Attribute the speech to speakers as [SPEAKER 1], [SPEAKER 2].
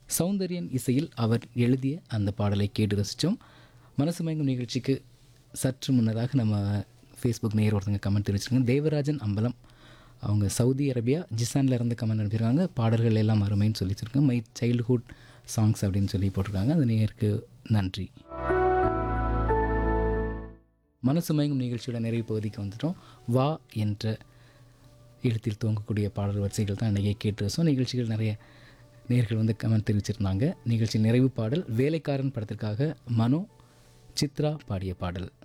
[SPEAKER 1] சௌந்தர்யன் இசையில் அவர் எழுதிய அந்த பாடலை கேட்டு ரசித்தோம் மனசு மயங்கும் நிகழ்ச்சிக்கு சற்று முன்னதாக நம்ம ஃபேஸ்புக் நேர் ஒருத்தங்க கமெண்ட் தெரிவிச்சிருக்காங்க தேவராஜன் அம்பலம் அவங்க சவுதி அரேபியா ஜிசானில் இருந்து கமெண்ட் அனுப்பியிருக்காங்க பாடல்கள் எல்லாம் அருமைன்னு சொல்லி வச்சுருக்காங்க மை சைல்ட்ஹுட் சாங்ஸ் அப்படின்னு சொல்லி போட்டிருக்காங்க அந்த நேருக்கு நன்றி மனசு மயங்கும் நிகழ்ச்சியோட நிறைவு பகுதிக்கு வந்துட்டோம் வா என்ற எழுத்தில் துவங்கக்கூடிய பாடல் வரிசைகள் தான் இன்றைக்கி கேட்டு ஸோ நிகழ்ச்சிகள் நிறைய நேர்கள் வந்து கமெண்ட் தெரிவிச்சிருந்தாங்க நிகழ்ச்சி நிறைவு பாடல் வேலைக்காரன் படத்திற்காக மனோ சித்ரா பாடிய பாடல்